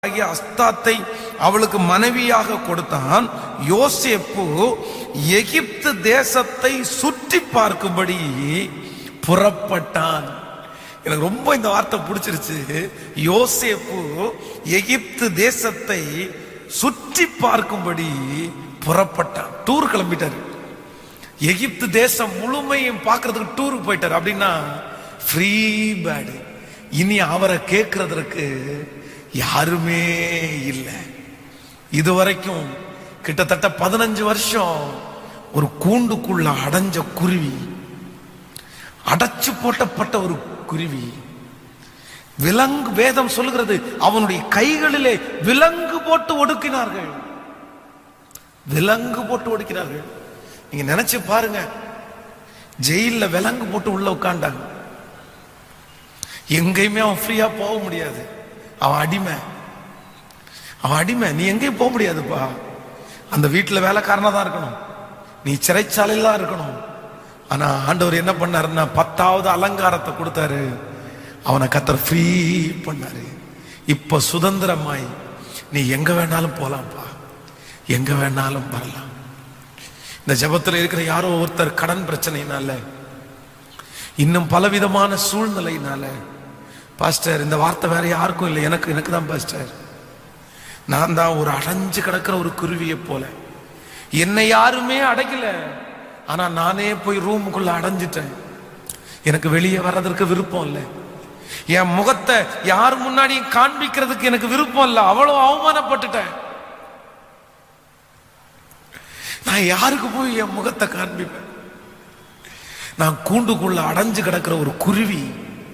ஆகிய அஸ்தாத்தை அவளுக்கு மனைவியாக கொடுத்தான் யோசேப்பு எகிப்து தேசத்தை சுற்றி பார்க்கும்படி புறப்பட்டான் எனக்கு ரொம்ப இந்த வார்த்தை பிடிச்சிருச்சு யோசேப்பு எகிப்து தேசத்தை சுற்றி பார்க்கும்படி புறப்பட்டான் டூர் கிளம்பிட்டாரு எகிப்து தேசம் முழுமையும் பார்க்கிறதுக்கு டூருக்கு போயிட்டார் அப்படின்னா ஃப்ரீ பேடு இனி அவரை கேட்கறதற்கு யாருமே இல்லை இதுவரைக்கும் கிட்டத்தட்ட பதினஞ்சு வருஷம் ஒரு கூண்டுக்குள்ள அடைஞ்ச குருவி அடைச்சு போட்டப்பட்ட ஒரு குருவி விலங்கு வேதம் சொல்லுகிறது அவனுடைய கைகளிலே விலங்கு போட்டு ஒடுக்கினார்கள் விலங்கு போட்டு ஒடுக்கினார்கள் நீங்க நினைச்சு பாருங்க ஜெயில்ல விலங்கு போட்டு உள்ள உட்காண்டாங்க எங்கேயுமே அவன் ஃப்ரீயா போக முடியாது அவன் அடிமை அவன் அடிமை நீ எங்கேயும் போக முடியாதுப்பா அந்த வீட்டுல வேலைக்காரனா தான் இருக்கணும் நீ சிறைச்சாலையில தான் இருக்கணும் ஆனா ஆண்டவர் என்ன பண்ணாருன்னா பத்தாவது அலங்காரத்தை கொடுத்தாரு அவனை கத்தர் ஃப்ரீ பண்ணாரு இப்ப சுதந்திரமாய் நீ எங்க வேணாலும் போலாம்ப்பா எங்க வேணாலும் வரலாம் இந்த ஜெபத்துல இருக்கிற யாரோ ஒருத்தர் கடன் பிரச்சனையினால இன்னும் பலவிதமான சூழ்நிலையினால பாஸ்டர் இந்த வார்த்தை வேற யாருக்கும் இல்லை எனக்கு எனக்கு தான் பாஸ்டர் நான் தான் ஒரு அடைஞ்சு கிடக்கிற ஒரு குருவியை போல என்னை யாருமே அடைக்கல ஆனா நானே போய் ரூமுக்குள்ள அடைஞ்சிட்டேன் எனக்கு வெளியே வர்றதற்கு விருப்பம் இல்லை என் முகத்தை யார் முன்னாடியும் காண்பிக்கிறதுக்கு எனக்கு விருப்பம் இல்லை அவ்வளவு அவமானப்பட்டுட்டேன் நான் யாருக்கு போய் என் முகத்தை காண்பிப்பேன் நான் கூண்டுக்குள்ள அடைஞ்சு கிடக்கிற ஒரு குருவி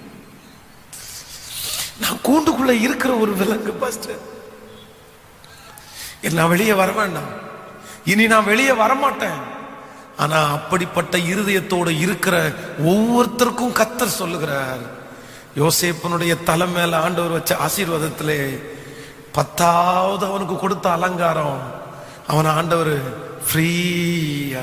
நான் கூண்டுக்குள்ள இருக்கிற ஒரு விலங்கு பாஸ்டர் நான் வெளியே வர வேண்டாம் இனி நான் வெளியே வரமாட்டேன் ஆனா அப்படிப்பட்ட இருதயத்தோடு இருக்கிற ஒவ்வொருத்தருக்கும் கத்தர் சொல்லுகிறார் யோசேப்பனுடைய தலை மேல ஆண்டவர் வச்ச ஆசீர்வாதத்திலே பத்தாவது அவனுக்கு கொடுத்த அலங்காரம் அவன் ஆண்டவர் ஃப்ரீயா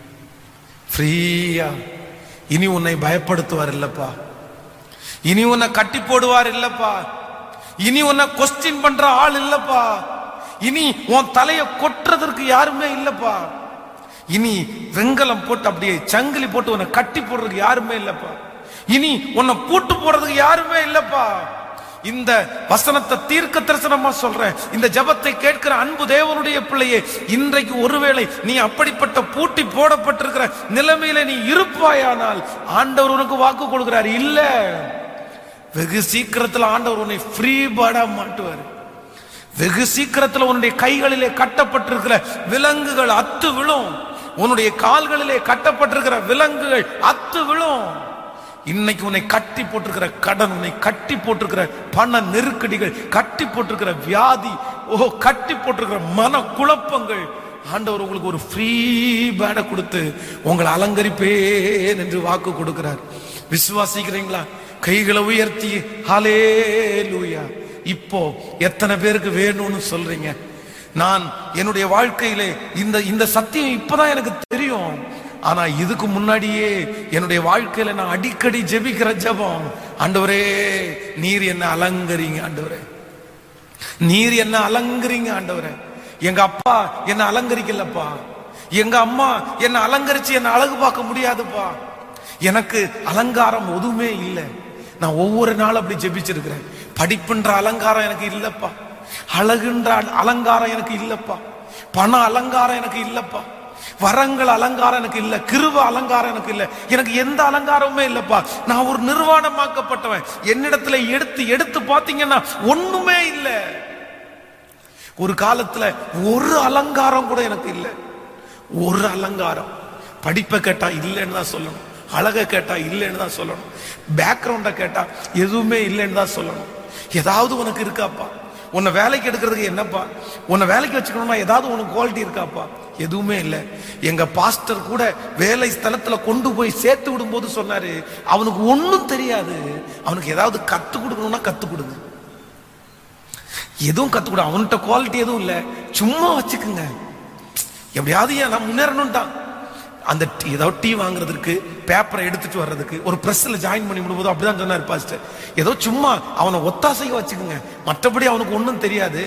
ஃப்ரீயா இனி உன்னை பயப்படுத்துவார் இல்லப்பா இனி உன்னை கட்டி போடுவார் இல்லப்பா இனி உன்னை கொஸ்டின் பண்ற ஆள் இல்லப்பா இனி உன் தலைய கொட்டுறதற்கு யாருமே இல்லப்பா இனி வெங்கலம் போட்டு அப்படியே சங்கிலி போட்டு உன்னை கட்டி போடுறதுக்கு யாருமே இல்லப்பா இனி உன்னை பூட்டு போடுறதுக்கு யாருமே இல்லப்பா இந்த வசனத்தை தீர்க்க தரிசனமா சொல்றேன் இந்த ஜபத்தை கேட்கிற அன்பு தேவனுடைய பிள்ளையே இன்றைக்கு ஒருவேளை நீ அப்படிப்பட்ட பூட்டி போடப்பட்டிருக்கிற நிலைமையில நீ இருப்பாயானால் ஆண்டவர் உனக்கு வாக்கு கொடுக்கிறார் இல்ல வெகு சீக்கிரத்தில் ஆண்டவர் உன்னை ஃப்ரீ பேர்டா மாட்டுவார் வெகு சீக்கிரத்தில் உன்னுடைய கைகளிலே கட்டப்பட்டிருக்கிற விலங்குகள் அத்து விழும் உன்னுடைய கால்களிலே கட்டப்பட்டிருக்கிற விலங்குகள் அத்து விழும் இன்னைக்கு உன்னை கட்டி போட்டிருக்கிற கடன் உன்னை கட்டி போட்டிருக்கிற பண நெருக்கடிகள் கட்டி போட்டிருக்கிற வியாதி ஓ கட்டி போட்டிருக்கிற மன குழப்பங்கள் ஆண்டவர் உங்களுக்கு ஒரு ஃப்ரீ பேடை கொடுத்து உங்களை அலங்கரிப்பேன் என்று வாக்கு கொடுக்கிறார் விசுவாசிக்கிறீங்களா கைகளை உயர்த்தி ஹாலே லூயா இப்போ எத்தனை பேருக்கு வேணும்னு சொல்றீங்க நான் என்னுடைய வாழ்க்கையிலே இந்த இந்த சத்தியம் இப்பதான் எனக்கு தெரியும் ஆனா இதுக்கு முன்னாடியே என்னுடைய வாழ்க்கையில நான் அடிக்கடி ஜெபிக்கிற ஜெபம் ஆண்டவரே நீர் என்ன அலங்கரிங்க ஆண்டவரே நீர் என்ன அலங்கரிங்க ஆண்டவரே எங்க அப்பா என்ன அலங்கரிக்கலப்பா எங்க அம்மா என்ன அலங்கரிச்சு என்ன அழகு பார்க்க முடியாதுப்பா எனக்கு அலங்காரம் எதுவுமே இல்லை நான் ஒவ்வொரு நாளும் அப்படி ஜெபிச்சிருக்கிறேன் படிப்புன்ற அலங்காரம் எனக்கு இல்லப்பா அழகுன்ற அலங்காரம் எனக்கு இல்லப்பா பண அலங்காரம் எனக்கு இல்லப்பா வரங்கள் அலங்காரம் எனக்கு இல்ல கிருவ அலங்காரம் எனக்கு இல்ல எனக்கு எந்த அலங்காரமுமே இல்லப்பா நான் ஒரு நிர்வாணமாக்கப்பட்டவன் என்னிடத்துல எடுத்து எடுத்து பாத்தீங்கன்னா ஒண்ணுமே இல்ல ஒரு காலத்துல ஒரு அலங்காரம் கூட எனக்கு இல்ல ஒரு அலங்காரம் படிப்பை கேட்டா இல்லைன்னு தான் சொல்லணும் அழகை கேட்டா இல்லைன்னு தான் சொல்லணும் பேக்ரவுண்ட கேட்டா எதுவுமே இல்லைன்னு தான் சொல்லணும் ஏதாவது உனக்கு இருக்காப்பா உன்னை வேலைக்கு எடுக்கிறதுக்கு என்னப்பா உன்னை வேலைக்கு வச்சுக்கணும்னா ஏதாவது உனக்கு குவாலிட்டி இருக்காப்பா எதுவுமே இல்லை எங்க பாஸ்டர் கூட வேலை ஸ்தலத்துல கொண்டு போய் சேர்த்து விடும்போது சொன்னாரு அவனுக்கு ஒன்றும் தெரியாது அவனுக்கு ஏதாவது கத்து கொடுக்கணும்னா கத்து கொடுங்க எதுவும் கத்து கொடு அவன்கிட்ட குவாலிட்டி எதுவும் இல்லை சும்மா வச்சுக்குங்க எப்படியாவது ஏன் நான் முன்னேறணும் தான் அந்த டீ ஏதோ டீ வாங்குறதுக்கு பேப்பரை எடுத்துட்டு வர்றதுக்கு ஒரு பிரஸ்ல ஜாயின் பண்ணி விடும்போது அப்படிதான் சொன்னார் பாஸ்டர் ஏதோ சும்மா அவனை ஒத்தாசைக்கு வச்சுக்கோங்க மற்றபடி அவனுக்கு ஒன்றும் தெரியாது